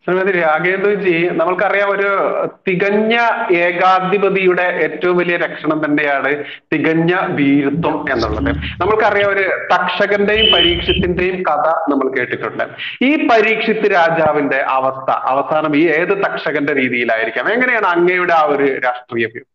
ശ്രീമതി രാഗേന്ദ്രജി നമ്മൾക്കറിയാം ഒരു തികഞ്ഞ ഏകാധിപതിയുടെ ഏറ്റവും വലിയ ലക്ഷണം തന്നെയാണ് തികഞ്ഞ ഭീരുത്വം എന്നുള്ളത് നമ്മൾക്കറിയാം ഒരു തക്ഷകന്റെയും പരീക്ഷത്തിന്റെയും കഥ നമ്മൾ കേട്ടിട്ടുണ്ട് ഈ പരീക്ഷിത്ത് രാജാവിന്റെ അവസ്ഥ അവസാനം ഈ ഏത് തക്ഷകന്റെ രീതിയിലായിരിക്കാം എങ്ങനെയാണ് അങ്ങയുടെ ആ ഒരു രാഷ്ട്രീയ വ്യൂ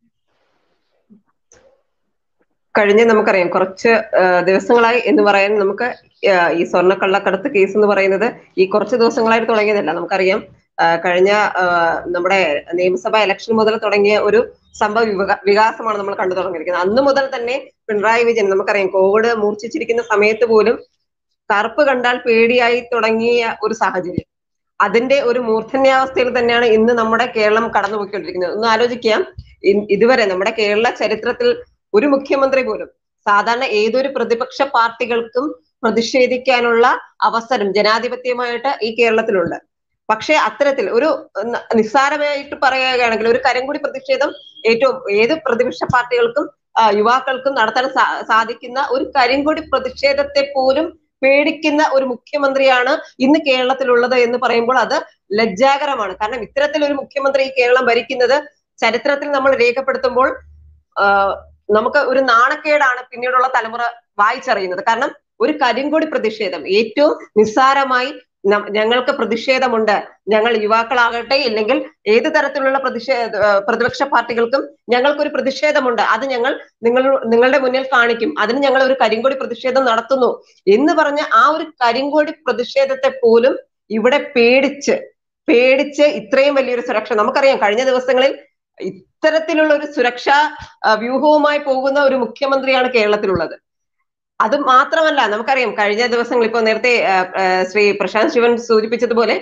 കഴിഞ്ഞ നമുക്കറിയാം കുറച്ച് ആ, ദിവസങ്ങളായി എന്ന് പറയാൻ നമുക്ക് ആ, ഈ സ്വർണ്ണക്കള്ളക്കടത്ത് കേസ് എന്ന് പറയുന്നത് ഈ കുറച്ച് ദിവസങ്ങളായിട്ട് തുടങ്ങിയതല്ല നമുക്കറിയാം ആ, കഴിഞ്ഞ ആ, നമ്മുടെ നിയമസഭാ ഇലക്ഷൻ മുതൽ തുടങ്ങിയ ഒരു സംഭവ വിക- വികാസമാണ് നമ്മൾ കണ്ടു തുടങ്ങിയിരിക്കുന്നത് അന്ന് മുതൽ തന്നെ പിണറായി വിജയൻ നമുക്കറിയാം കോവിഡ് മൂർച്ഛിച്ചിരിക്കുന്ന സമയത്ത് പോലും കറുപ്പ് കണ്ടാൽ പേടിയായി തുടങ്ങിയ ഒരു സാഹചര്യം അതിന്റെ ഒരു മൂർധന്യാവസ്ഥയിൽ തന്നെയാണ് ഇന്ന് നമ്മുടെ കേരളം കടന്നുപോയിക്കൊണ്ടിരിക്കുന്നത് ഒന്ന് ആലോചിക്കാം ഇ- ഇതുവരെ നമ്മുടെ കേരള ചരിത്രത്തിൽ ഒരു മുഖ്യമന്ത്രി പോലും സാധാരണ ഏതൊരു പ്രതിപക്ഷ പാർട്ടികൾക്കും പ്രതിഷേധിക്കാനുള്ള അവസരം ജനാധിപത്യമായിട്ട് ഈ കേരളത്തിലുണ്ട് പക്ഷേ അത്തരത്തിൽ ഒരു ന- നിസ്സാരമായിട്ട് പറയുകയാണെങ്കിൽ ഒരു കരംകുടി പ്രതിഷേധം ഏറ്റവും ഏത് പ്രതിപക്ഷ പാർട്ടികൾക്കും ആ, യുവാക്കൾക്കും നടത്താൻ സാ- സാധിക്കുന്ന ഒരു കരിങ്കൊടി പ്രതിഷേധത്തെ പോലും പേടിക്കുന്ന ഒരു മുഖ്യമന്ത്രിയാണ് ഇന്ന് കേരളത്തിലുള്ളത് എന്ന് പറയുമ്പോൾ അത് ലജ്ജാകരമാണ് കാരണം ഇത്തരത്തിലൊരു മുഖ്യമന്ത്രി ഈ കേരളം ഭരിക്കുന്നത് ചരിത്രത്തിൽ നമ്മൾ രേഖപ്പെടുത്തുമ്പോൾ ആ, നമുക്ക് ഒരു നാണക്കേടാണ് പിന്നീടുള്ള തലമുറ വായിച്ചറിയുന്നത് കാരണം ഒരു കരിങ്കൊടി പ്രതിഷേധം ഏറ്റവും നിസ്സാരമായി നം- ഞങ്ങൾക്ക് പ്രതിഷേധമുണ്ട് ഞങ്ങൾ യുവാക്കളാകട്ടെ ഇല്ലെങ്കിൽ ഏത് തരത്തിലുള്ള പ്രതിഷേധ ആ, പ്രതിപക്ഷ പാർട്ടികൾക്കും ഞങ്ങൾക്കൊരു പ്രതിഷേധമുണ്ട് അത് ഞങ്ങൾ നിങ്ങൾ നിങ്ങളുടെ മുന്നിൽ കാണിക്കും അതിന് ഞങ്ങൾ ഒരു കരിങ്കൊടി പ്രതിഷേധം നടത്തുന്നു എന്ന് പറഞ്ഞ ആ ഒരു കരിങ്കൊടി പ്രതിഷേധത്തെ പോലും ഇവിടെ പേടിച്ച് പേടിച്ച് ഇത്രയും വലിയൊരു സുരക്ഷ നമുക്കറിയാം കഴിഞ്ഞ ദിവസങ്ങളിൽ ഇത്തരത്തിലുള്ള ഒരു സുരക്ഷാ ആ, വ്യൂഹവുമായി പോകുന്ന ഒരു മുഖ്യമന്ത്രിയാണ് കേരളത്തിലുള്ളത് അത് മാത്രമല്ല നമുക്കറിയാം കഴിഞ്ഞ ദിവസങ്ങൾ ഇപ്പൊ നേരത്തെ ആ, ആ, ശ്രീ പ്രശാന്ത് ശിവൻ സൂചിപ്പിച്ചതുപോലെ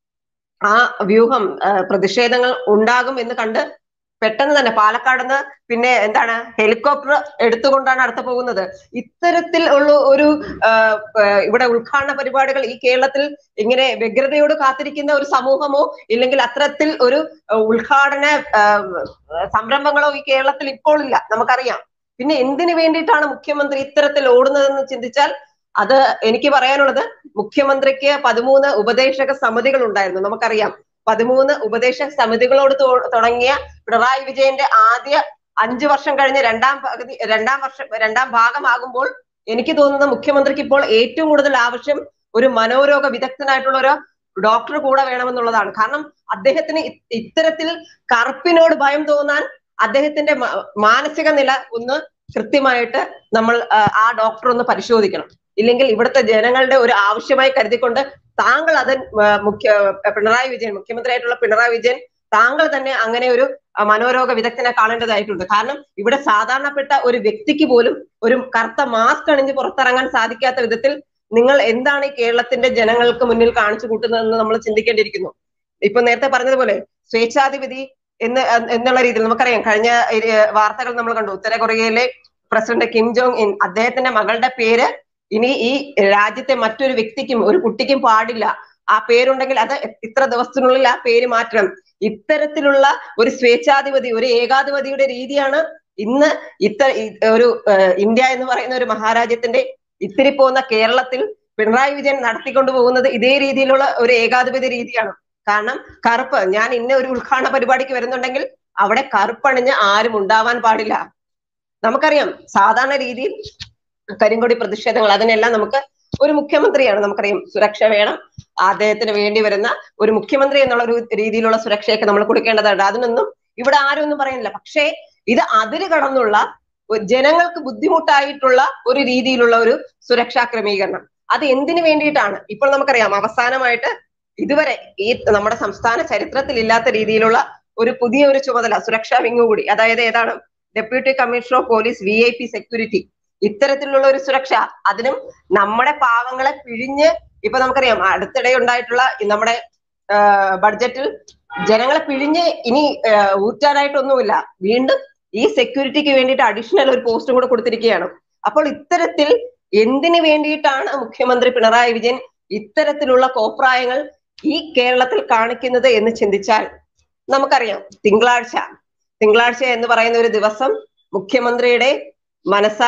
ആ വ്യൂഹം ആ, പ്രതിഷേധങ്ങൾ ഉണ്ടാകും എന്ന് കണ്ട് പെട്ടെന്ന് തന്നെ പാലക്കാട് നിന്ന് പിന്നെ എന്താണ് ഹെലികോപ്റ്റർ എടുത്തുകൊണ്ടാണ് അടുത്ത പോകുന്നത് ഇത്തരത്തിൽ ഉള്ള ഒരു ആ, ആ, ഇവിടെ ഉദ്ഘാടന പരിപാടികൾ ഈ കേരളത്തിൽ ഇങ്ങനെ വ്യഗ്രതയോട് കാത്തിരിക്കുന്ന ഒരു സമൂഹമോ ഇല്ലെങ്കിൽ അത്തരത്തിൽ ഒരു ആ, ഉദ്ഘാടന ആ, സംരംഭങ്ങളോ ഈ കേരളത്തിൽ ഇപ്പോൾ ഇല്ല നമുക്കറിയാം പിന്നെ എന്തിനു വേണ്ടിയിട്ടാണ് മുഖ്യമന്ത്രി ഇത്തരത്തിൽ ഓടുന്നതെന്ന് ചിന്തിച്ചാൽ അത് എനിക്ക് പറയാനുള്ളത് മുഖ്യമന്ത്രിക്ക് പതിമൂന്ന് ഉപദേശക സമിതികൾ ഉണ്ടായിരുന്നു നമുക്കറിയാം പതിമൂന്ന് ഉപദേശക സമിതികളോട് തോ- തുടങ്ങിയ പിണറായി വിജയന്റെ ആദ്യ അഞ്ചു വർഷം കഴിഞ്ഞ് രണ്ടാം പകുതി രണ്ടാം വർഷം രണ്ടാം ഭാഗമാകുമ്പോൾ എനിക്ക് തോന്നുന്നത് മുഖ്യമന്ത്രിക്ക് ഇപ്പോൾ ഏറ്റവും കൂടുതൽ ആവശ്യം ഒരു മനോരോഗ വിദഗ്ധനായിട്ടുള്ള ഒരു ഡോക്ടർ കൂടെ വേണമെന്നുള്ളതാണ് കാരണം അദ്ദേഹത്തിന് ഇ- ഇത്തരത്തിൽ കറുപ്പിനോട് ഭയം തോന്നാൻ അദ്ദേഹത്തിന്റെ മ- മാനസിക നില ഒന്ന് കൃത്യമായിട്ട് നമ്മൾ ആ, ആ ഡോക്ടർ ഒന്ന് പരിശോധിക്കണം ഇല്ലെങ്കിൽ ഇവിടുത്തെ ജനങ്ങളുടെ ഒരു ആവശ്യമായി കരുതിക്കൊണ്ട് താങ്കൾ അത് ആ, മുഖ്യ പിണറായി വിജയൻ മുഖ്യമന്ത്രിയായിട്ടുള്ള പിണറായി വിജയൻ താങ്കൾ തന്നെ അങ്ങനെ ഒരു ആ, മനോരോഗ വിദഗ്ധനെ കാണേണ്ടതായിട്ടുണ്ട് കാരണം ഇവിടെ സാധാരണപ്പെട്ട ഒരു വ്യക്തിക്ക് പോലും ഒരു കറുത്ത മാസ്ക് അണിഞ്ഞ് പുറത്തിറങ്ങാൻ സാധിക്കാത്ത വിധത്തിൽ നിങ്ങൾ എന്താണ് ഈ കേരളത്തിന്റെ ജനങ്ങൾക്ക് മുന്നിൽ കാണിച്ചു കൂട്ടുന്നതെന്ന് നമ്മൾ ചിന്തിക്കേണ്ടിയിരിക്കുന്നു ഇപ്പൊ നേരത്തെ പറഞ്ഞതുപോലെ സ്വേച്ഛാധിപതി എന്ന് എന്നുള്ള രീതിയിൽ നമുക്കറിയാം കഴിഞ്ഞ ഏ, വാർത്തകൾ നമ്മൾ കണ്ടു ഉത്തര കൊറിയയിലെ പ്രസിഡന്റ് കിം ജോങ് ഇൻ അദ്ദേഹത്തിന്റെ മകളുടെ പേര് ഇനി ഈ രാജ്യത്തെ മറ്റൊരു വ്യക്തിക്കും ഒരു കുട്ടിക്കും പാടില്ല ആ പേരുണ്ടെങ്കിൽ അത് ഇത്ര ദിവസത്തിനുള്ളിൽ ആ പേര് മാറ്റണം ഇത്തരത്തിലുള്ള ഒരു സ്വേച്ഛാധിപതി ഒരു ഏകാധിപതിയുടെ രീതിയാണ് ഇന്ന് ഇത്ര ഇ- ഒരു ഏഹ്, ഇന്ത്യ എന്ന് പറയുന്ന ഒരു മഹാരാജ്യത്തിന്റെ ഇത്തിരി പോകുന്ന കേരളത്തിൽ പിണറായി വിജയൻ നടത്തിക്കൊണ്ടു പോകുന്നത് ഇതേ രീതിയിലുള്ള ഒരു ഏകാധിപതി രീതിയാണ് കാരണം കറുപ്പ് ഞാൻ ഇന്ന ഒരു ഉദ്ഘാടന പരിപാടിക്ക് വരുന്നുണ്ടെങ്കിൽ അവിടെ കറുപ്പണിഞ്ഞ് ആരും ഉണ്ടാവാൻ പാടില്ല നമുക്കറിയാം സാധാരണ രീതിയിൽ കരിങ്കൊടി പ്രതിഷേധങ്ങൾ അതിനെല്ലാം നമുക്ക് ഒരു മുഖ്യമന്ത്രിയാണ് നമുക്കറിയാം സുരക്ഷ വേണം അദ്ദേഹത്തിന് വേണ്ടി വരുന്ന ഒരു മുഖ്യമന്ത്രി എന്നുള്ള ഒരു രീതിയിലുള്ള സുരക്ഷയൊക്കെ നമ്മൾ കൊടുക്കേണ്ടതുണ്ട് അതിനൊന്നും ഇവിടെ ആരും ഒന്നും പറയുന്നില്ല പക്ഷേ ഇത് അതിര് കടന്നുള്ള ഒരു ജനങ്ങൾക്ക് ബുദ്ധിമുട്ടായിട്ടുള്ള ഒരു രീതിയിലുള്ള ഒരു സുരക്ഷാ ക്രമീകരണം അത് എന്തിനു വേണ്ടിയിട്ടാണ് ഇപ്പോൾ നമുക്കറിയാം അവസാനമായിട്ട് ഇതുവരെ ഈ നമ്മുടെ സംസ്ഥാന ചരിത്രത്തിൽ ഇല്ലാത്ത രീതിയിലുള്ള ഒരു പുതിയ ഒരു ചുമതല സുരക്ഷാ വിങ് കൂടി അതായത് ഏതാണ് deputy commissioner of police V I P security ഇത്തരത്തിലുള്ള ഒരു സുരക്ഷ അതിനും നമ്മുടെ പാവങ്ങളെ പിഴിഞ്ഞ് ഇപ്പൊ നമുക്കറിയാം അടുത്തിടെ ഉണ്ടായിട്ടുള്ള ഈ നമ്മുടെ ആ, ബഡ്ജറ്റിൽ ജനങ്ങളെ പിഴിഞ്ഞ് ഇനി ആ, ഊറ്റാനായിട്ടൊന്നുമില്ല വീണ്ടും ഈ സെക്യൂരിറ്റിക്ക് വേണ്ടിയിട്ട് അഡീഷണൽ ഒരു പോസ്റ്റും കൂടെ കൊടുത്തിരിക്കുകയാണ് അപ്പോൾ ഇത്തരത്തിൽ എന്തിനു വേണ്ടിയിട്ടാണ് മുഖ്യമന്ത്രി പിണറായി വിജയൻ ഇത്തരത്തിലുള്ള കോപ്രായങ്ങൾ ഈ കേരളത്തിൽ കാണിക്കുന്നത് എന്ന് ചിന്തിച്ചാൽ നമുക്കറിയാം തിങ്കളാഴ്ച തിങ്കളാഴ്ച എന്ന് പറയുന്ന ഒരു ദിവസം മുഖ്യമന്ത്രിയുടെ മനസാ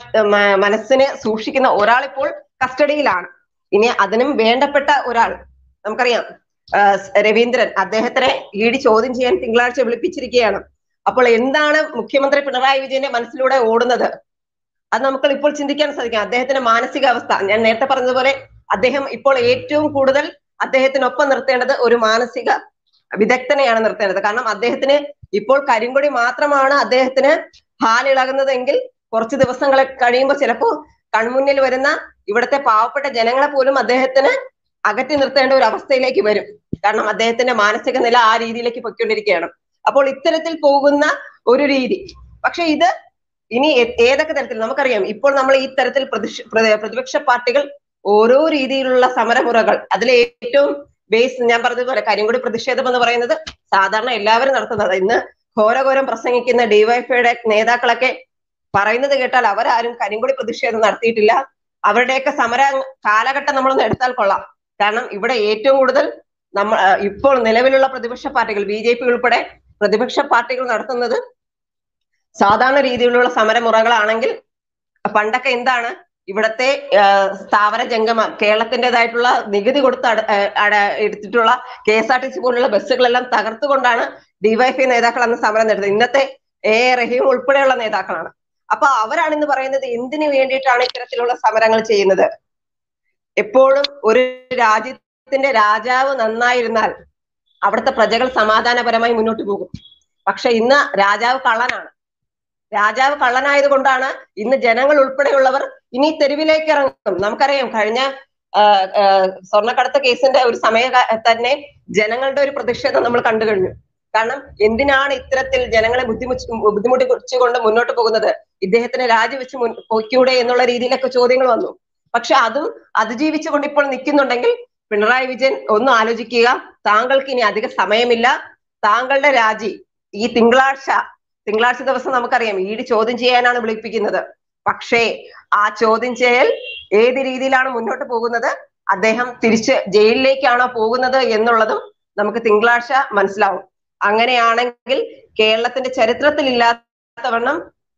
മ- മനസ്സിനെ സൂക്ഷിക്കുന്ന ഒരാൾ ഇപ്പോൾ കസ്റ്റഡിയിലാണ് ഇനി അതിനും വേണ്ടപ്പെട്ട ഒരാൾ നമുക്കറിയാം ആ, രവീന്ദ്രൻ അദ്ദേഹത്തിനെ ഇ ഡി ചോദ്യം ചെയ്യാൻ തിങ്കളാഴ്ച വിളിപ്പിച്ചിരിക്കുകയാണ് അപ്പോൾ എന്താണ് മുഖ്യമന്ത്രി പിണറായി വിജയന്റെ മനസ്സിലൂടെ ഓടുന്നത് അത് നമുക്ക് ഇപ്പോൾ ചിന്തിക്കാൻ സാധിക്കും അദ്ദേഹത്തിന്റെ മാനസികാവസ്ഥ ഞാൻ നേരത്തെ പറഞ്ഞതുപോലെ അദ്ദേഹം ഇപ്പോൾ ഏറ്റവും കൂടുതൽ അദ്ദേഹത്തിനൊപ്പം നിർത്തേണ്ടത് ഒരു മാനസിക വിദഗ്ധനെയാണ് നിർത്തേണ്ടത് കാരണം അദ്ദേഹത്തിന് ഇപ്പോൾ കരിങ്കൊടി മാത്രമാണ് അദ്ദേഹത്തിന് ഹാലിളകുന്നതെങ്കിൽ കുറച്ച് ദിവസങ്ങളെ കഴിയുമ്പോൾ ചിലപ്പോൾ കൺമുന്നിൽ വരുന്ന ഇവിടുത്തെ പാവപ്പെട്ട ജനങ്ങളെ പോലും അദ്ദേഹത്തിന് അകറ്റി നിർത്തേണ്ട ഒരു അവസ്ഥയിലേക്ക് വരും കാരണം അദ്ദേഹത്തിന്റെ മാനസിക നില ആ രീതിയിലേക്ക് പൊയ്ക്കൊണ്ടിരിക്കുകയാണ് അപ്പോൾ ഇത്തരത്തിൽ പോകുന്ന ഒരു രീതി പക്ഷെ ഇത് ഇനി ഏ- ഏതൊക്കെ തരത്തിൽ നമുക്കറിയാം ഇപ്പോൾ നമ്മൾ ഈ തരത്തിൽ പ്രതിഷ- പ്ര- പ്രതിപക്ഷ പാർട്ടികൾ ഓരോ രീതിയിലുള്ള സമരമുറകൾ അതിൽ ഏറ്റവും ബേസ് ഞാൻ പറഞ്ഞതുപോലെ കരിങ്കൊടി പ്രതിഷേധം എന്ന് പറയുന്നത് സാധാരണ എല്ലാവരും നടത്തുന്നത് ഇന്ന് ഘോരഘോരം പ്രസംഗിക്കുന്ന ഡിവൈഫൈയുടെ നേതാക്കളൊക്കെ പറയുന്നത് കേട്ടാൽ അവരാരും കരിങ്കൊടി പ്രതിഷേധം നടത്തിയിട്ടില്ല അവരുടെയൊക്കെ സമര കാലഘട്ടം നമ്മളൊന്ന് എടുത്താൽ കൊള്ളാം കാരണം ഇവിടെ ഏറ്റവും കൂടുതൽ നമ്മൾ ആ, ഇപ്പോൾ നിലവിലുള്ള പ്രതിപക്ഷ പാർട്ടികൾ ബി ജെ പി ഉൾപ്പെടെ പ്രതിപക്ഷ പാർട്ടികൾ നടത്തുന്നത് സാധാരണ രീതിയിലുള്ള സമരമുറകളാണെങ്കിൽ പണ്ടൊക്കെ എന്താണ് ഇവിടത്തെ ആ, സ്ഥാവര ജംഗമ കേരളത്തിൻ്റെതായിട്ടുള്ള നികുതി കൊടുത്ത് അട- ആ, അട- എടുത്തിട്ടുള്ള K S R T C പോലുള്ള ബസ്സുകളെല്ലാം തകർത്തുകൊണ്ടാണ് ഡിവൈഎഫ്ഐ നേതാക്കൾ അന്ന് സമരം നടത്തുന്നത് ഇന്നത്തെ എ എ റഹീം ഉൾപ്പെടെയുള്ള നേതാക്കളാണ് അപ്പൊ അവരാണ് ഇന്ന് പറയുന്നത് എന്തിനു വേണ്ടിയിട്ടാണ് ഇത്തരത്തിലുള്ള സമരങ്ങൾ ചെയ്യുന്നത് എപ്പോഴും ഒരു രാജ്യത്തിന്റെ രാജാവ് നന്നായിരുന്നാൽ അവിടുത്തെ പ്രജകൾ സമാധാനപരമായി മുന്നോട്ട് പോകും പക്ഷെ ഇന്ന് രാജാവ് കള്ളനാണ് രാജാവ് കള്ളനായത് കൊണ്ടാണ് ഇന്ന് ജനങ്ങൾ ഉൾപ്പെടെയുള്ളവർ ഇനി തെരുവിലേക്ക് ഇറങ്ങും നമുക്കറിയാം കഴിഞ്ഞ ആ, ആ, സ്വർണ്ണക്കടത്ത് കേസിന്റെ ഒരു സമയ തന്നെ ജനങ്ങളുടെ ഒരു പ്രതിഷേധം നമ്മൾ കണ്ടു കഴിഞ്ഞു കാരണം എന്തിനാണ് ഇത്തരത്തിൽ ജനങ്ങളെ ബുദ്ധിമുട്ട് ബുദ്ധിമുട്ടിച്ചുകൊണ്ട് മുന്നോട്ട് പോകുന്നത് ഇദ്ദേഹത്തിന് രാജിവെച്ച് മുൻ പൊയ്ക്കൂടെ എന്നുള്ള രീതിയിലൊക്കെ ചോദ്യങ്ങൾ വന്നു പക്ഷെ അതും അതിജീവിച്ചുകൊണ്ട് ഇപ്പോൾ നിൽക്കുന്നുണ്ടെങ്കിൽ പിണറായി വിജയൻ ഒന്ന് ആലോചിക്കുക താങ്കൾക്ക് ഇനി അധിക സമയമില്ല താങ്കളുടെ രാജി ഈ തിങ്കളാഴ്ച തിങ്കളാഴ്ച ദിവസം നമുക്കറിയാം ഇ ഡി ചോദ്യം ചെയ്യാനാണ് വിളിപ്പിക്കുന്നത് പക്ഷേ ആ ചോദ്യം ചെയ്യൽ ഏത് രീതിയിലാണ് മുന്നോട്ട് പോകുന്നത് അദ്ദേഹം തിരിച്ച് ജയിലിലേക്കാണോ പോകുന്നത് എന്നുള്ളതും നമുക്ക് തിങ്കളാഴ്ച മനസ്സിലാവും അങ്ങനെയാണെങ്കിൽ കേരളത്തിന്റെ ചരിത്രത്തിൽ ഇല്ലാത്തവണ്ണം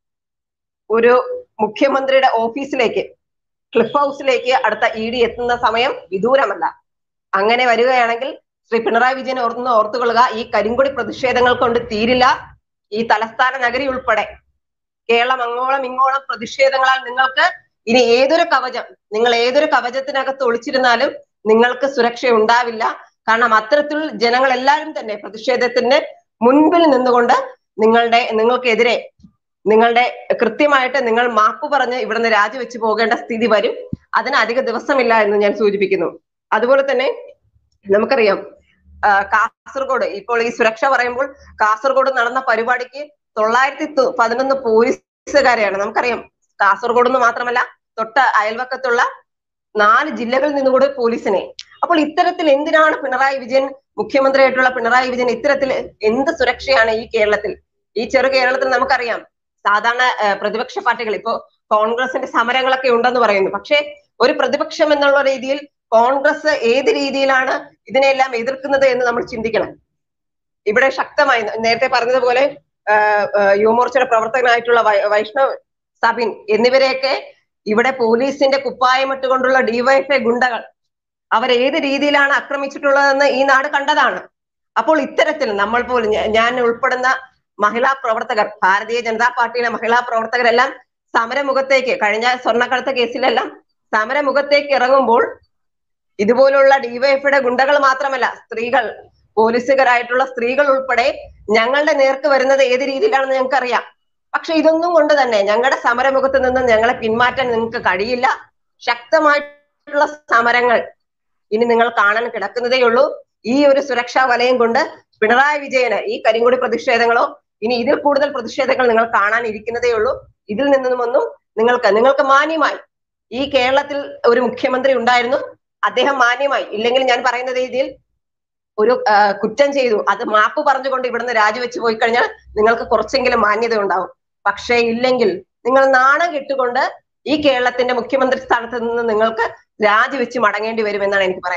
ഒരു മുഖ്യമന്ത്രിയുടെ ഓഫീസിലേക്ക് ക്ലിഫ് ഹൗസിലേക്ക് അടുത്ത ഇ ഡി എത്തുന്ന സമയം വിദൂരമല്ല അങ്ങനെ വരികയാണെങ്കിൽ ശ്രീ പിണറായി വിജയൻ ഓർന്ന് ഓർത്തുകൊള്ളുക ഈ കരിങ്കൊടി പ്രതിഷേധങ്ങൾ കൊണ്ട് തീരില്ല ഈ തലസ്ഥാന നഗരി ഉൾപ്പെടെ കേരളം അങ്ങോളം ഇങ്ങോളം പ്രതിഷേധങ്ങളാൽ നിങ്ങൾക്ക് ഇനി ഏതൊരു കവചം നിങ്ങൾ ഏതൊരു കവചത്തിനകത്ത് ഒളിച്ചിരുന്നാലും നിങ്ങൾക്ക് സുരക്ഷ ഉണ്ടാവില്ല കാരണം അത്തരത്തിൽ ജനങ്ങൾ എല്ലാവരും തന്നെ പ്രതിഷേധത്തിന്റെ മുൻപിൽ നിന്നുകൊണ്ട് നിങ്ങളുടെ നിങ്ങൾക്കെതിരെ നിങ്ങളുടെ കൃത്യമായിട്ട് നിങ്ങൾ മാപ്പ് പറഞ്ഞ് ഇവിടുന്ന് രാജിവെച്ച് പോകേണ്ട സ്ഥിതി വരും അതിന് അധിക ദിവസമില്ല എന്ന് ഞാൻ സൂചിപ്പിക്കുന്നു അതുപോലെ തന്നെ നമുക്കറിയാം ആ, കാസർഗോഡ് ഇപ്പോൾ ഈ സുരക്ഷ പറയുമ്പോൾ കാസർഗോഡ് നടന്ന പരിപാടിക്ക് തൊള്ളായിരത്തി തു- പതിനൊന്ന് പോലീസുകാരെയാണ് നമുക്കറിയാം കാസർഗോഡ് എന്ന് മാത്രമല്ല തൊട്ട അയൽവക്കത്തുള്ള നാല് ജില്ലകളിൽ നിന്നുകൂടെ പോലീസിനെ അപ്പോൾ ഇത്തരത്തിൽ എന്തിനാണ് പിണറായി വിജയൻ മുഖ്യമന്ത്രിയായിട്ടുള്ള പിണറായി വിജയൻ ഇത്തരത്തിൽ എന്ത് സുരക്ഷയാണ് ഈ കേരളത്തിൽ ഈ ചെറു കേരളത്തിൽ നമുക്കറിയാം സാധാരണ ആ, പ്രതിപക്ഷ പാർട്ടികൾ ഇപ്പോ കോൺഗ്രസിന്റെ സമരങ്ങളൊക്കെ ഉണ്ടെന്ന് പറയുന്നു പക്ഷേ ഒരു പ്രതിപക്ഷം എന്നുള്ള രീതിയിൽ കോൺഗ്രസ് ഏത് രീതിയിലാണ് ഇതിനെല്ലാം എതിർക്കുന്നത് എന്ന് നമ്മൾ ചിന്തിക്കണം ഇവിടെ ശക്തമായി നേരത്തെ പറഞ്ഞതുപോലെ ആ, ആ, യുവമോർച്ചയുടെ പ്രവർത്തകനായിട്ടുള്ള വൈ- വൈഷ്ണവ് സബിൻ എന്നിവരെയൊക്കെ ഇവിടെ പോലീസിന്റെ കുപ്പായമിട്ടുകൊണ്ടുള്ള ഡിവൈഎഫ്ഐ ഗുണ്ടകൾ അവർ ഏത് രീതിയിലാണ് ആക്രമിച്ചിട്ടുള്ളതെന്ന് ഈ നാട് കണ്ടതാണ് അപ്പോൾ ഇത്തരത്തിൽ നമ്മൾ പോലും ഞ- ഞാൻ ഉൾപ്പെടുന്ന മഹിളാ പ്രവർത്തകർ ഭാരതീയ ജനതാ പാർട്ടിയിലെ മഹിളാ പ്രവർത്തകരെല്ലാം സമരമുഖത്തേക്ക് കഴിഞ്ഞ സ്വർണ്ണക്കടത്ത് കേസിലെല്ലാം സമരമുഖത്തേക്ക് ഇറങ്ങുമ്പോൾ ഇതുപോലുള്ള ഡിവൈഎഫ്ഐയുടെ ഗുണ്ടകൾ മാത്രമല്ല സ്ത്രീകൾ പോലീസുകാരായിട്ടുള്ള സ്ത്രീകൾ ഉൾപ്പെടെ ഞങ്ങളുടെ നേർക്ക് വരുന്നത് ഏത് രീതിയിലാണെന്ന് ഞങ്ങൾക്കറിയാം പക്ഷെ ഇതൊന്നും കൊണ്ട് തന്നെ ഞങ്ങളുടെ സമരമുഖത്ത് നിന്ന് ഞങ്ങളെ പിന്മാറ്റാൻ നിങ്ങൾക്ക് കഴിയില്ല ശക്തമായിട്ടുള്ള സമരങ്ങൾ ഇനി നിങ്ങൾ കാണാൻ കിടക്കുന്നതേ ഉള്ളൂ ഈ ഒരു സുരക്ഷാ വലയം കൊണ്ട് പിണറായി വിജയന് ഈ കരിങ്കൊടി പ്രതിഷേധങ്ങളോ ഇനി ഇതിൽ കൂടുതൽ പ്രതിഷേധങ്ങൾ നിങ്ങൾ കാണാൻ ഇരിക്കുന്നതേ ഉള്ളൂ ഇതിൽ നിന്നുമൊന്നും നിങ്ങൾക്ക് നിങ്ങൾക്ക് മാന്യമായി ഈ കേരളത്തിൽ ഒരു മുഖ്യമന്ത്രി ഉണ്ടായിരുന്നു അദ്ദേഹം മാന്യമായി ഇല്ലെങ്കിൽ ഞാൻ പറയുന്ന രീതിയിൽ ഒരു ആ, കുറ്റം ചെയ്തു അത് മാപ്പ് പറഞ്ഞുകൊണ്ട് ഇവിടുന്ന് രാജിവെച്ച് പോയി കഴിഞ്ഞാൽ നിങ്ങൾക്ക് കുറച്ചെങ്കിലും മാന്യത ഉണ്ടാവും പക്ഷേ ഇല്ലെങ്കിൽ നിങ്ങൾ നാണം കെട്ടുകൊണ്ട് ഈ കേരളത്തിന്റെ മുഖ്യമന്ത്രി സ്ഥാനത്ത് നിന്ന് നിങ്ങൾക്ക് രാജിവെച്ച് മടങ്ങേണ്ടി വരുമെന്നാണ് എനിക്ക് പറയാനുള്ളത്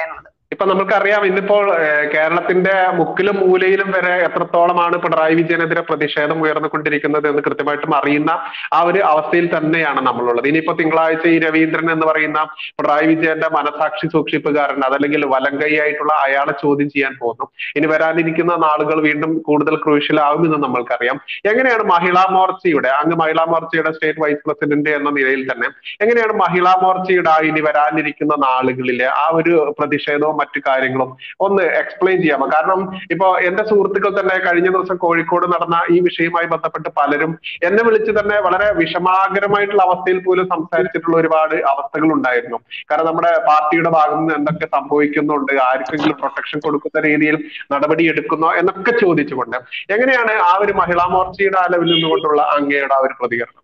ഇപ്പൊ നമുക്കറിയാം ഇന്നിപ്പോൾ ഏഹ്, കേരളത്തിന്റെ മുക്കിലും മൂലയിലും വരെ എത്രത്തോളമാണ് പിണറായി വിജയനെതിരെ പ്രതിഷേധം ഉയർന്നുകൊണ്ടിരിക്കുന്നത് എന്ന് കൃത്യമായിട്ടും അറിയുന്ന ആ ഒരു അവസ്ഥയിൽ തന്നെയാണ് നമ്മളുള്ളത് ഇനിയിപ്പോ തിങ്കളാഴ്ച ഈ രവീന്ദ്രൻ എന്ന് പറയുന്ന പിണറായി വിജയന്റെ മനസാക്ഷി സൂക്ഷിപ്പുകാരൻ അതല്ലെങ്കിൽ വലങ്കൈയായിട്ടുള്ള അയാളെ ചോദ്യം ചെയ്യാൻ പോകുന്നു ഇനി വരാനിരിക്കുന്ന നാളുകൾ വീണ്ടും കൂടുതൽ ക്രൂഷ്യൽ ആകുമെന്ന് നമ്മൾക്കറിയാം എങ്ങനെയാണ് മഹിളാ മോർച്ചയുടെ അങ്ങ് മഹിളാ മോർച്ചയുടെ സ്റ്റേറ്റ് വൈസ് പ്രസിഡന്റ് എന്ന നിലയിൽ തന്നെ എങ്ങനെയാണ് മഹിളാ മോർച്ചയുടെ ആ ഇനി വരാനിരിക്കുന്ന നാളുകളിലെ ആ ഒരു പ്രതിഷേധവും മറ്റു കാര്യങ്ങളും ഒന്ന് എക്സ്പ്ലെയിൻ ചെയ്യാമോ കാരണം ഇപ്പോ എന്റെ സുഹൃത്തുക്കൾ തന്നെ കഴിഞ്ഞ ദിവസം കോഴിക്കോട് നടന്ന ഈ വിഷയവുമായി ബന്ധപ്പെട്ട് പലരും എന്നെ വിളിച്ച് തന്നെ വളരെ വിഷമാകരമായിട്ടുള്ള അവസ്ഥയിൽ പോലും സംസാരിച്ചിട്ടുള്ള ഒരുപാട് അവസ്ഥകൾ ഉണ്ടായിരുന്നു കാരണം നമ്മുടെ പാർട്ടിയുടെ ഭാഗത്ത് നിന്ന് എന്തൊക്കെ സംഭവിക്കുന്നുണ്ട് ആർക്കെങ്കിലും പ്രൊട്ടക്ഷൻ കൊടുക്കുന്ന രീതിയിൽ നടപടി എടുക്കുന്നോ എന്നൊക്കെ ചോദിച്ചുകൊണ്ട് എങ്ങനെയാണ് ആ ഒരു മഹിളാ മോർച്ചയുടെ ആ ലെവലിൽ നിന്നുകൊണ്ടുള്ള അങ്ങയുടെ ആ ഒരു പ്രതികരണം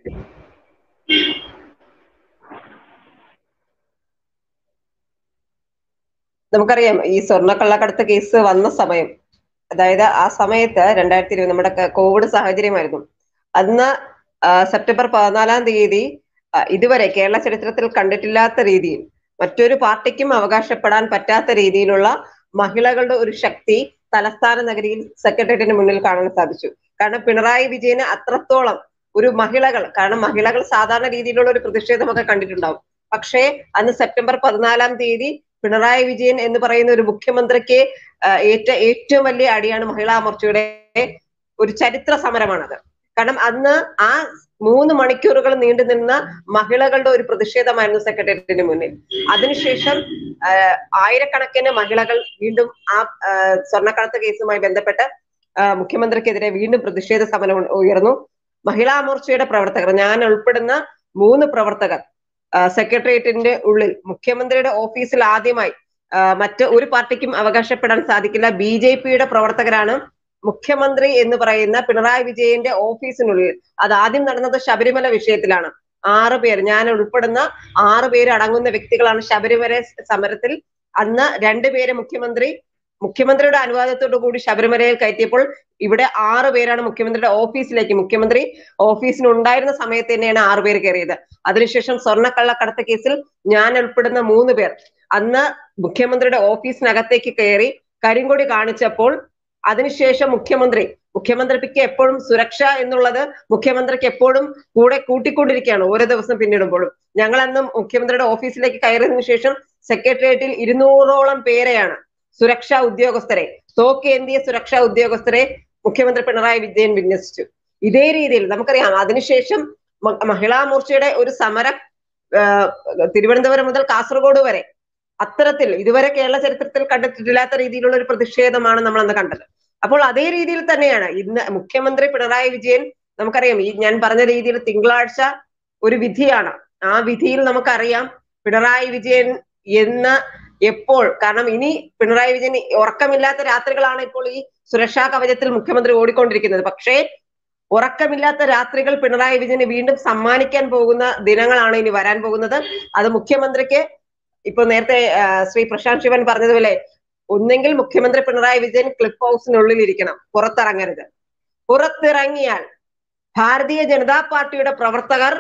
നമുക്കറിയാം ഈ സ്വർണ്ണക്കള്ളക്കടത്ത് കേസ് വന്ന സമയം അതായത് ആ സമയത്ത് രണ്ടായിരത്തി ഇരുപത് നമ്മുടെ ക- കോവിഡ് സാഹചര്യമായിരുന്നു അന്ന് ആ, സെപ്റ്റംബർ പതിനാലാം തീയതി ആ, ഇതുവരെ കേരള ചരിത്രത്തിൽ കണ്ടിട്ടില്ലാത്ത രീതിയിൽ മറ്റൊരു പാർട്ടിക്കും അവകാശപ്പെടാൻ പറ്റാത്ത രീതിയിലുള്ള മഹിളകളുടെ ഒരു ശക്തി തലസ്ഥാന നഗരിയിൽ സെക്രട്ടേറിയറ്റിന് മുന്നിൽ കാണാൻ സാധിച്ചു കാരണം പിണറായി വിജയന് അത്രത്തോളം ഒരു മഹിളകൾ കാരണം മഹിളകൾ സാധാരണ രീതിയിലുള്ള ഒരു പ്രതിഷേധമൊക്കെ കണ്ടിട്ടുണ്ടാവും പക്ഷേ അന്ന് സെപ്റ്റംബർ പതിനാലാം തീയതി പിണറായി വിജയൻ എന്ന് പറയുന്ന ഒരു മുഖ്യമന്ത്രിക്ക് ആ, ഏറ്റ ഏറ്റവും വലിയ അടിയാണ് മഹിളാ മോർച്ചയുടെ ഒരു ചരിത്ര സമരമാണത് കാരണം അന്ന് ആ മൂന്ന് മണിക്കൂറുകൾ നീണ്ടു നിന്ന മഹിളകളുടെ ഒരു പ്രതിഷേധമായിരുന്നു സെക്രട്ടേറിയറ്റിന് മുന്നിൽ അതിനുശേഷം ആ, ആയിരക്കണക്കിന് മഹിളകൾ വീണ്ടും ആ ആ, സ്വർണ്ണക്കടത്ത് കേസുമായി ബന്ധപ്പെട്ട് ആ, മുഖ്യമന്ത്രിക്കെതിരെ വീണ്ടും പ്രതിഷേധ സമരം ഉ- ഉയർന്നു മഹിളാ മോർച്ചയുടെ പ്രവർത്തകർ ഞാൻ ഉൾപ്പെടുന്ന മൂന്ന് പ്രവർത്തകർ ആ, സെക്രട്ടേറിയറ്റിന്റെ ഉള്ളിൽ മുഖ്യമന്ത്രിയുടെ ഓഫീസിൽ ആദ്യമായി ആ, മറ്റ് ഒരു പാർട്ടിക്കും അവകാശപ്പെടാൻ സാധിക്കില്ല ബി ജെ പിയുടെ പ്രവർത്തകരാണ് മുഖ്യമന്ത്രി എന്ന് പറയുന്ന പിണറായി വിജയന്റെ ഓഫീസിനുള്ളിൽ അത് ആദ്യം നടന്നത് ശബരിമല വിഷയത്തിലാണ് ആറ് പേര് ഞാൻ ഉൾപ്പെടുന്ന ആറ് പേര് അടങ്ങുന്ന വ്യക്തികളാണ് ശബരിമല സമരത്തിൽ അന്ന് രണ്ടുപേര് മുഖ്യമന്ത്രി മുഖ്യമന്ത്രിയുടെ അനുവാദത്തോടു കൂടി ശബരിമലയിൽ കയറ്റിയപ്പോൾ ഇവിടെ ആറ് പേരാണ് മുഖ്യമന്ത്രിയുടെ ഓഫീസിലേക്ക് മുഖ്യമന്ത്രി ഓഫീസിന് ഉണ്ടായിരുന്ന സമയത്ത് തന്നെയാണ് ആറ് പേര് കയറിയത് അതിനുശേഷം സ്വർണ്ണക്കള്ളക്കടത്ത് കേസിൽ ഞാൻ ഉൾപ്പെടുന്ന മൂന്ന് പേർ അന്ന് മുഖ്യമന്ത്രിയുടെ ഓഫീസിനകത്തേക്ക് കയറി കരിങ്കൊടി കാണിച്ചപ്പോൾ അതിനുശേഷം മുഖ്യമന്ത്രി മുഖ്യമന്ത്രിക്ക് എപ്പോഴും സുരക്ഷ എന്നുള്ളത് മുഖ്യമന്ത്രിക്ക് എപ്പോഴും കൂടെ കൂട്ടിക്കൊണ്ടിരിക്കുകയാണ് ഓരോ ദിവസം പിന്നിടുമ്പോഴും ഞങ്ങൾ അന്ന് മുഖ്യമന്ത്രിയുടെ ഓഫീസിലേക്ക് കയറിയതിനു ശേഷം സെക്രട്ടേറിയറ്റിൽ ഇരുന്നൂറോളം പേരെയാണ് സുരക്ഷാ ഉദ്യോഗസ്ഥരെ തോക്കേന്തിയ സുരക്ഷാ ഉദ്യോഗസ്ഥരെ മുഖ്യമന്ത്രി പിണറായി വിജയൻ വിന്യസിച്ചു ഇതേ രീതിയിൽ നമുക്കറിയാം അതിനുശേഷം മ- മഹിളാ മോർച്ചയുടെ ഒരു സമരം ആ, തിരുവനന്തപുരം മുതൽ കാസർഗോഡ് വരെ അത്തരത്തിൽ ഇതുവരെ കേരള ചരിത്രത്തിൽ കണ്ടിട്ടില്ലാത്ത രീതിയിലുള്ള ഒരു പ്രതിഷേധമാണ് നമ്മൾ അന്ന് കണ്ടത് അപ്പോൾ അതേ രീതിയിൽ തന്നെയാണ് ഇന്ന് മുഖ്യമന്ത്രി പിണറായി വിജയൻ നമുക്കറിയാം ഈ ഞാൻ പറഞ്ഞ രീതിയിൽ തിങ്കളാഴ്ച ഒരു വിധിയാണ് ആ വിധിയിൽ നമുക്കറിയാം പിണറായി വിജയൻ എന്ന് എപ്പോൾ കാരണം ഇനി പിണറായി വിജയൻ ഉറക്കമില്ലാത്ത രാത്രികളാണ് ഇപ്പോൾ ഈ സുരക്ഷാ കവചത്തിൽ മുഖ്യമന്ത്രി ഓടിക്കൊണ്ടിരിക്കുന്നത് പക്ഷേ ഉറക്കമില്ലാത്ത രാത്രികൾ പിണറായി വിജയന് വീണ്ടും സമ്മാനിക്കാൻ പോകുന്ന ദിനങ്ങളാണ് ഇനി വരാൻ പോകുന്നത് അത് മുഖ്യമന്ത്രിക്ക് ഇപ്പൊ നേരത്തെ ആ, ശ്രീ പ്രശാന്ത് ശിവൻ പറഞ്ഞതുപോലെ ഒന്നെങ്കിൽ മുഖ്യമന്ത്രി പിണറായി വിജയൻ ക്ലിഫ് ഹൗസിനുള്ളിൽ ഇരിക്കണം പുറത്തിറങ്ങരുത് പുറത്തിറങ്ങിയാൽ ഭാരതീയ ജനതാ പാർട്ടിയുടെ പ്രവർത്തകർ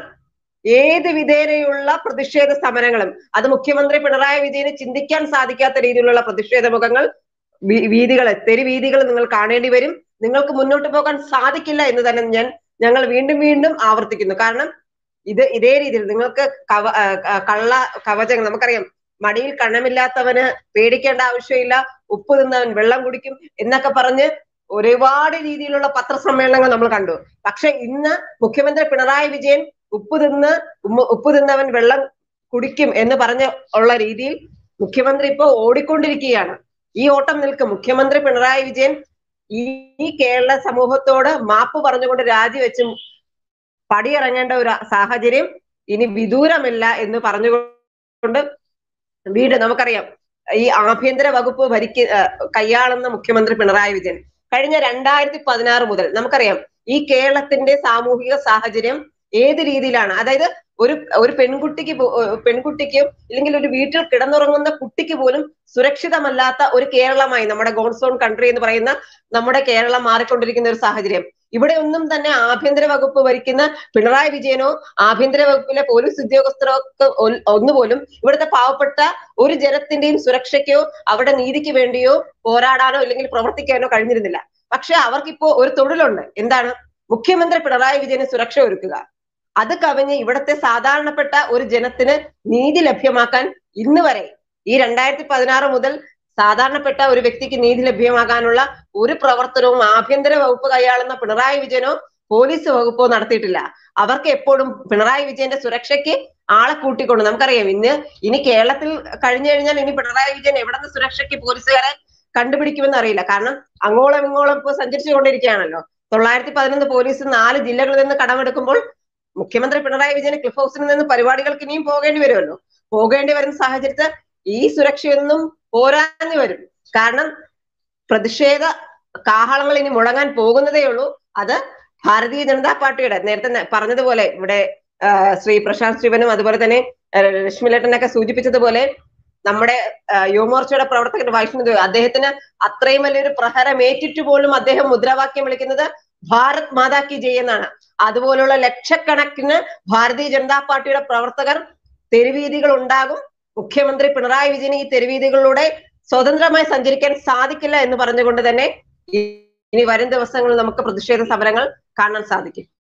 ഏത് വിധേനയുള്ള പ്രതിഷേധ സമരങ്ങളും അത് മുഖ്യമന്ത്രി പിണറായി വിജയന് ചിന്തിക്കാൻ സാധിക്കാത്ത രീതിയിലുള്ള പ്രതിഷേധ മുഖങ്ങൾ വീതികൾ തെരുവീതികൾ നിങ്ങൾ കാണേണ്ടി വരും നിങ്ങൾക്ക് മുന്നോട്ട് പോകാൻ സാധിക്കില്ല എന്ന് തന്നെ ഞാൻ ഞങ്ങൾ വീണ്ടും വീണ്ടും ആവർത്തിക്കുന്നു കാരണം ഇത് ഇതേ രീതിയിൽ നിങ്ങൾക്ക് കവ ആ, ആ, കള്ള കവചങ്ങൾ നമുക്കറിയാം മടിയിൽ കണ്ണമില്ലാത്തവന് പേടിക്കേണ്ട ആവശ്യമില്ല ഉപ്പ് തിന്നവൻ വെള്ളം കുടിക്കും എന്നൊക്കെ പറഞ്ഞ് ഒരുപാട് രീതിയിലുള്ള പത്രസമ്മേളനങ്ങൾ നമ്മൾ കണ്ടു പക്ഷെ ഇന്ന് മുഖ്യമന്ത്രി പിണറായി വിജയൻ ഉപ്പ് തിന്ന് ഉമ്മ- ഉപ്പ് തിന്നവൻ വെള്ളം കുടിക്കും എന്ന് പറഞ്ഞ ഉള്ള രീതിയിൽ മുഖ്യമന്ത്രി ഇപ്പൊ ഓടിക്കൊണ്ടിരിക്കുകയാണ് ഈ ഓട്ടം നിൽക്കും മുഖ്യമന്ത്രി പിണറായി വിജയൻ ഈ ഈ കേരള സമൂഹത്തോട് മാപ്പ് പറഞ്ഞുകൊണ്ട് രാജിവെച്ചും പടിയിറങ്ങേണ്ട ഒരു സാഹചര്യം ഇനി വിദൂരമില്ല എന്ന് പറഞ്ഞുകൊണ്ട് വീണ്ടും നമുക്കറിയാം ഈ ആഭ്യന്തര വകുപ്പ് ഭരിക്ക ഏഹ് കൈയാളുന്ന മുഖ്യമന്ത്രി പിണറായി വിജയൻ കഴിഞ്ഞ രണ്ടായിരത്തി പതിനാറ് മുതൽ നമുക്കറിയാം ഈ കേരളത്തിന്റെ സാമൂഹിക സാഹചര്യം ഏത് രീതിയിലാണ് അതായത് ഒരു ഒരു പെൺകുട്ടിക്ക് പോ- ഏഹ് പെൺകുട്ടിക്കും ഇല്ലെങ്കിൽ ഒരു വീട്ടിൽ കിടന്നുറങ്ങുന്ന കുട്ടിക്ക് പോലും സുരക്ഷിതമല്ലാത്ത ഒരു കേരളമായി നമ്മുടെ ഗോൺസോൺ കൺട്രി എന്ന് പറയുന്ന നമ്മുടെ കേരളം മാറിക്കൊണ്ടിരിക്കുന്ന ഒരു സാഹചര്യം ഇവിടെ ഒന്നും തന്നെ ആഭ്യന്തര വകുപ്പ് ഭരിക്കുന്ന പിണറായി വിജയനോ ആഭ്യന്തര വകുപ്പിലെ പോലീസ് ഉദ്യോഗസ്ഥരോ ഒക്കെ ഒ- ഒന്നുപോലും ഇവിടുത്തെ പാവപ്പെട്ട ഒരു ജനത്തിന്റെയും സുരക്ഷയ്ക്കോ അവരുടെ നീതിക്ക് വേണ്ടിയോ പോരാടാനോ അല്ലെങ്കിൽ പ്രവർത്തിക്കാനോ കഴിഞ്ഞിരുന്നില്ല പക്ഷെ അവർക്കിപ്പോ ഒരു തൊഴിലുണ്ട് എന്താണ് മുഖ്യമന്ത്രി പിണറായി വിജയന് സുരക്ഷ ഒരുക്കുക അത് കവിഞ്ഞ് ഇവിടുത്തെ സാധാരണപ്പെട്ട ഒരു ജനത്തിന് നീതി ലഭ്യമാക്കാൻ ഇന്ന് വരെ ഈ രണ്ടായിരത്തി പതിനാറ് മുതൽ സാധാരണപ്പെട്ട ഒരു വ്യക്തിക്ക് നീതി ലഭ്യമാകാനുള്ള ഒരു പ്രവർത്തനവും ആഭ്യന്തര വകുപ്പ് കൈയാളുന്ന പിണറായി വിജയനോ പോലീസ് വകുപ്പോ നടത്തിയിട്ടില്ല അവർക്ക് എപ്പോഴും പിണറായി വിജയന്റെ സുരക്ഷയ്ക്ക് ആളെ കൂട്ടിക്കൊണ്ട് നമുക്കറിയാം ഇന്ന് ഇനി കേരളത്തിൽ കഴിഞ്ഞു കഴിഞ്ഞാൽ ഇനി പിണറായി വിജയൻ എവിടെ നിന്ന് സുരക്ഷയ്ക്ക് പോലീസുകാരെ കണ്ടുപിടിക്കുമെന്ന് അറിയില്ല കാരണം അങ്ങോളം ഇങ്ങോളം ഇപ്പൊ സഞ്ചരിച്ചുകൊണ്ടിരിക്കുകയാണല്ലോ തൊള്ളായിരത്തി പതിനൊന്ന് പോലീസ് നാല് ജില്ലകളിൽ നിന്ന് കടമെടുക്കുമ്പോൾ മുഖ്യമന്ത്രി പിണറായി വിജയൻ ക്ലിഫ് ഹൗസിൽ നിന്ന് പരിപാടികൾക്ക് ഇനിയും പോകേണ്ടി വരുമല്ലോ പോകേണ്ടി വരുന്ന സാഹചര്യത്തിൽ ഈ സുരക്ഷയൊന്നും പോരാഞ്ഞു വരും കാരണം പ്രതിഷേധ കാഹളങ്ങൾ ഇനി മുഴങ്ങാൻ പോകുന്നതേ ഉള്ളൂ അത് ഭാരതീയ ജനതാ പാർട്ടിയുടെ നേരത്തെ ന- പറഞ്ഞതുപോലെ ഇവിടെ ആ, ശ്രീ പ്രശാന്ത് ശിവനും അതുപോലെ തന്നെ ആ, ലക്ഷ്മിലേട്ടനൊക്കെ സൂചിപ്പിച്ചതുപോലെ നമ്മുടെ ആ, യുവമോർച്ചയുടെ പ്രവർത്തകൻ വൈഷ്ണവ് അദ്ദേഹത്തിന് അത്രയും വലിയൊരു പ്രഹരം ഏറ്റിട്ട് പോലും അദ്ദേഹം മുദ്രാവാക്യം വിളിക്കുന്നത് ഭാരത് മാതാ കി ജയ് എന്നാണ് അതുപോലുള്ള ലക്ഷക്കണക്കിന് ഭാരതീയ ജനതാ പാർട്ടിയുടെ പ്രവർത്തകർ തെരുവീതികൾ ഉണ്ടാകും മുഖ്യമന്ത്രി പിണറായി വിജയന് ഈ തെരുവീതികളിലൂടെ സ്വതന്ത്രമായി സഞ്ചരിക്കാൻ സാധിക്കില്ല എന്ന് പറഞ്ഞുകൊണ്ട് തന്നെ ഇ- ഇനി വരും ദിവസങ്ങളിൽ നമുക്ക് പ്രതിഷേധ സമരങ്ങൾ കാണാൻ സാധിക്കും